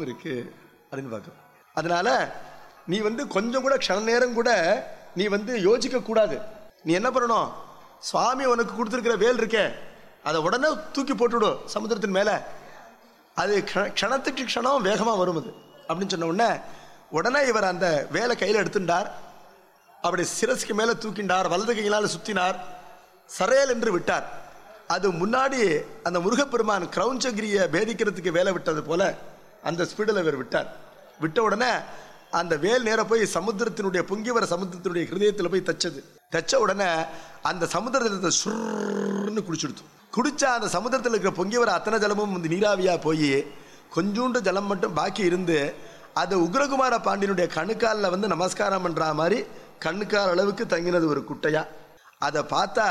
இருக்கு அப்படின்னு பார்க்கிறோம் அதனால நீ வந்து கொஞ்சம் கூட க்ஷண நேரம் கூட நீ வந்து யோசிக்க கூடாது நீ என்ன பண்ணணும் சுவாமி உனக்கு கொடுத்துருக்கிற வேல் இருக்கே அதை உடனே தூக்கி போட்டுவிடும் சமுத்திரத்தின் மேலே அது க்ஷ- க்ஷணத்துக்கு க்ஷணம் வேகமாக வரும் அது அப்படின்னு சொன்ன உடனே உடனே இவர் அந்த வேலை கையில் எடுத்துட்டார் அப்படி சிரஸ்க்கு மேலே தூக்கிண்டார் வலது கையினால் சுத்தினார் சரையல் என்று விட்டார் அது முன்னாடி அந்த முருகப்பெருமான் கிரௌஞ்சகிரியை பேதிக்கிறதுக்கு வேலை விட்டது போல அந்த ஸ்பீடில் இவர் விட்டார் விட்ட உடனே அந்த வேல் நேரா போய் சமுத்திரத்தினுடைய பொங்கி வர சமுத்திரத்தினுடைய ஹிருதயத்தில் போய் தச்சது தச்ச உடனே அந்த சமுத்திரத்தை சுருன்னு குடிச்சுடுத்து குடிச்சா அந்த சமுத்திரத்தில் இருக்கிற பொங்கி வர அத்தனை ஜலமும் வந்து நீராவியா போய் கொஞ்சூண்டு ஜலம் மட்டும் பாக்கி இருந்து அது உக்ரகுமார பாண்டியனுடைய கணுக்காலில் வந்து நமஸ்காரம் பண்ற மாதிரி கண்ணுக்கால் அளவுக்கு தங்கினது ஒரு குட்டையா அதை பார்த்தா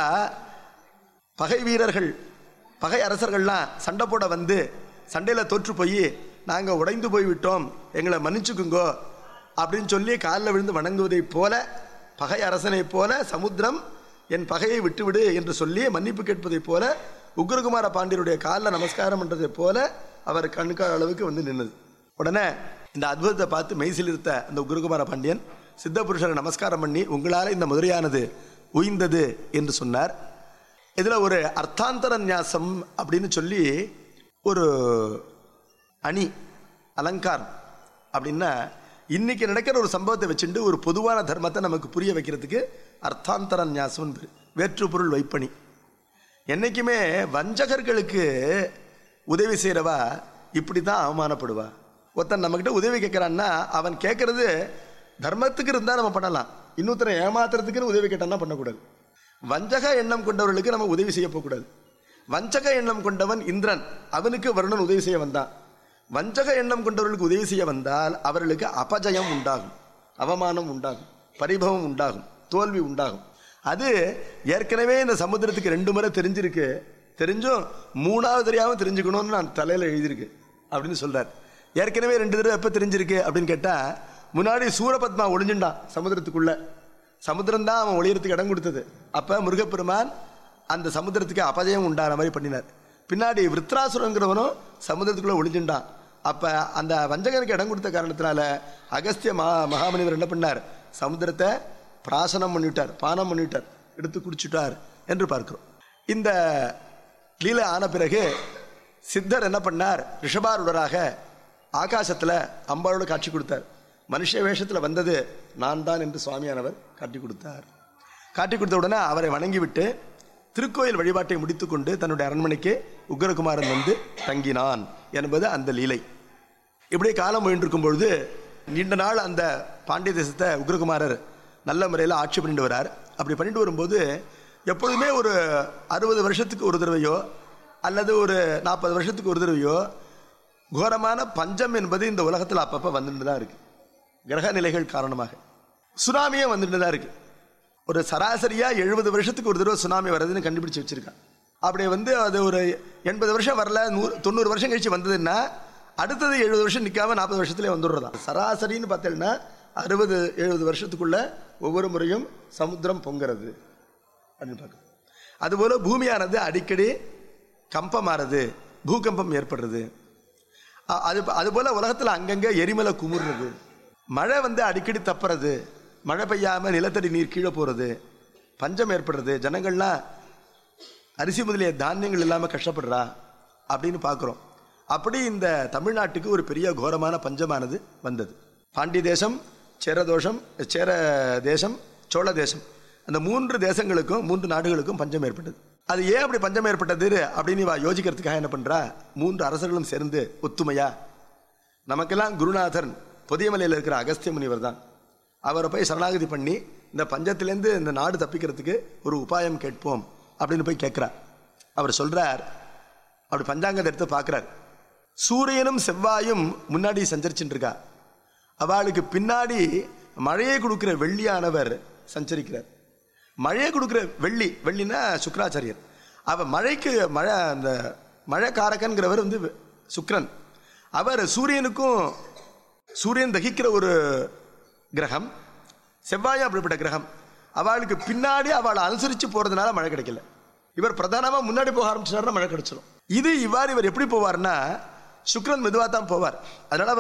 பகை வீரர்கள் பகை அரசர்கள்லாம் சண்டை போட வந்து சண்டையில் தோற்று போய் நாங்கள் உடைந்து போய் விட்டோம் எங்களை மன்னிச்சுக்குங்கோ அப்படின்னு சொல்லி காலில் விழுந்து வணங்குவதைப் போல பகை அரசனைப் போல சமுத்திரம் என் பகையை விட்டுவிடு என்று சொல்லி மன்னிப்பு கேட்பதைப் போல உக்ரகுமார பாண்டியருடைய காலில் நமஸ்காரம் பண்ணுறதைப் போல அவர் கண்ணுக்கால் அளவுக்கு வந்து நின்னது உடனே இந்த அற்புதத்தை பார்த்து மெய்சிலிருத்த அந்த உக்ரகுமார பாண்டியன் சித்த புருஷரை நமஸ்காரம் பண்ணி உங்களால் இந்த மதுரையானது உயிர்ந்தது என்று சொன்னார் இதில் ஒரு அர்த்தாந்தர நியாசம் அப்படின்னு சொல்லி ஒரு அணி அலங்காரம் அப்படின்னா இன்னைக்கு நடக்கிற ஒரு சம்பவத்தை வச்சுட்டு ஒரு பொதுவான தர்மத்தை நமக்கு புரிய வைக்கிறதுக்கு அர்த்தாந்தர நியாசம் பேர் வேற்று பொருள் வைப்பணி என்னைக்குமே வஞ்சகர்களுக்கு உதவி செய்கிறவா இப்படி தான் அவமானப்படுவா ஒருத்தன் நம்மக்கிட்ட உதவி கேட்குறான்னா அவன் கேட்கறது தர்மத்துக்கு இருந்தால் நம்ம பண்ணலாம் இன்னொருத்தரை ஏமாத்துறதுக்குன்னு உதவி கேட்டான்னா பண்ணக்கூடாது வஞ்சக எண்ணம் கொண்டவர்களுக்கு நம்ம உதவி செய்ய போகக்கூடாது வஞ்சக எண்ணம் கொண்டவன் இந்திரன் அவனுக்கு வருணன் உதவி செய்ய வந்தான் வஞ்சக எண்ணம் கொண்டவர்களுக்கு உதவி செய்ய வந்தால் அவர்களுக்கு அபஜயம் உண்டாகும் அவமானம் உண்டாகும் பரிபவம் உண்டாகும் தோல்வி உண்டாகும் அது ஏற்கனவே இந்த சமுத்திரத்துக்கு ரெண்டு முறை தெரிஞ்சிருக்கு தெரிஞ்சும் மூணாவது தெரியாம தெரிஞ்சுக்கணும்னு நான் தலையில் எழுதியிருக்கு அப்படின்னு சொல்றார் ஏற்கனவே ரெண்டு தடவை எப்போ தெரிஞ்சிருக்கு அப்படின்னு கேட்டால் முன்னாடி சூரபத்மா ஒளிஞ்சுண்டான் சமுத்திரத்துக்குள்ள சமுத்திரம் தான் அவன் ஒளியறதுக்கு இடம் கொடுத்தது அப்போ முருகப்பெருமான் அந்த சமுத்திரத்துக்கு அபஜயம் உண்டான மாதிரி பண்ணினார் பின்னாடி விருத்ராசுரங்கிறவனும் சமுத்திரத்துக்குள்ள ஒளிஞ்சுண்டான் அப்போ அந்த வஞ்சகனுக்கு இடம் கொடுத்த காரணத்தினால அகஸ்திய மகா மகாமனிவர் என்ன பண்ணார் சமுத்திரத்தை பிராசனம் பண்ணிவிட்டார் பானம் பண்ணிவிட்டார் எடுத்து குடிச்சுட்டார் என்று பார்க்கிறோம் இந்த லீலை ஆன பிறகு சித்தர் என்ன பண்ணார் ரிஷபாருடராக ஆகாசத்தில் அம்பாளோட காட்சி கொடுத்தார் மனுஷ வேஷத்தில் வந்தது நான் தான் என்று சுவாமியானவர் காட்டி கொடுத்தார் காட்டி கொடுத்த உடனே அவரை வணங்கிவிட்டு திருக்கோயில் வழிபாட்டை முடித்துக்கொண்டு தன்னுடைய அரண்மனைக்கு உக்ரகுமாரன் வந்து தங்கினான் என்பது அந்த லீலை இப்படி காலம் போயிட்டு பொழுது நீண்ட நாள் அந்த பாண்டிய தேசத்தை உக்ரகுமாரர் நல்ல முறையில் ஆட்சி பண்ணிட்டு வரார் அப்படி பண்ணிட்டு வரும்போது எப்பொழுதுமே ஒரு அறுபது வருஷத்துக்கு ஒரு தடவையோ அல்லது ஒரு நாற்பது வருஷத்துக்கு ஒரு தடவையோ கோரமான பஞ்சம் என்பது இந்த உலகத்தில் அப்பப்போ வந்துட்டு தான் இருக்கு கிரக நிலைகள் காரணமாக சுனாமியே வந்துட்டு தான் இருக்கு ஒரு சராசரியாக எழுபது வருஷத்துக்கு ஒரு தடவை சுனாமி வர்றதுன்னு கண்டுபிடிச்சு வச்சிருக்கான் அப்படி வந்து அது ஒரு எண்பது வருஷம் வரல நூறு தொண்ணூறு வருஷம் கழிச்சு வந்ததுன்னா அடுத்தது எழுபது வருஷம் நிற்காம நாற்பது வருஷத்துலேயே வந்துடுறதா சராசரின்னு பார்த்தீங்கன்னா அறுபது எழுபது வருஷத்துக்குள்ள ஒவ்வொரு முறையும் சமுத்திரம் பொங்குறது அப்படின்னு பார்க்கணும் அதுபோல் பூமியானது அடிக்கடி கம்பமாறது பூகம்பம் ஏற்படுறது அ- அது அதுபோல் உலகத்தில் அங்கங்கே எரிமலை குமுறுறது மழை வந்து அடிக்கடி தப்புறது மழை பெய்யாமல் நிலத்தடி நீர் கீழே போகிறது பஞ்சம் ஏற்படுறது ஜனங்கள்லாம் அரிசி முதலிய தானியங்கள் இல்லாமல் கஷ்டப்படுறா அப்படின்னு பார்க்குறோம் அப்படி இந்த தமிழ்நாட்டுக்கு ஒரு பெரிய கோரமான பஞ்சமானது வந்தது பாண்டி தேசம் சேரதோஷம் சேர தேசம் சோழ தேசம் அந்த மூன்று தேசங்களுக்கும் மூன்று நாடுகளுக்கும் பஞ்சம் ஏற்பட்டது அது ஏன் அப்படி பஞ்சம் ஏற்பட்டது அப்படின்னு இவ யோசிக்கிறதுக்காக என்ன பண்றா மூன்று அரசர்களும் சேர்ந்து ஒத்துமையா நமக்கெல்லாம் குருநாதன் பொதியமலையில் இருக்கிற அகஸ்திய முனிவர் தான் அவரை போய் சரணாகதி பண்ணி இந்த பஞ்சத்திலேருந்து இந்த நாடு தப்பிக்கிறதுக்கு ஒரு உபாயம் கேட்போம் அப்படின்னு போய் கேட்குறார் அவர் சொல்றார் அப்படி பஞ்சாங்கத்தை எடுத்து பார்க்குறார் சூரியனும் செவ்வாயும் முன்னாடி சஞ்சரிச்சுட்டு இருக்கா அவளுக்கு பின்னாடி மழையை கொடுக்கிற வெள்ளியானவர் சஞ்சரிக்கிறார் மழையை கொடுக்கிற வெள்ளி வெள்ளினா சுக்கராச்சாரியர் அவ மழைக்கு மழை அந்த மழை காரகன்கிறவர் வந்து சுக்கிரன் அவர் சூரியனுக்கும் சூரியன் தகிக்கிற ஒரு கிரகம் செவ்வாயும் அப்படிப்பட்ட கிரகம் அவளுக்கு பின்னாடி அவளை அனுசரித்து போகிறதுனால மழை கிடைக்கல இவர் பிரதானமாக முன்னாடி போக ஆரம்பிச்சாருன்னா மழை கிடைச்சிடும் இது இவ்வாறு இவர் எப்படி போவார்னா சுக்கிரன் மெதுவாக தான் போவார் அதனால அவர்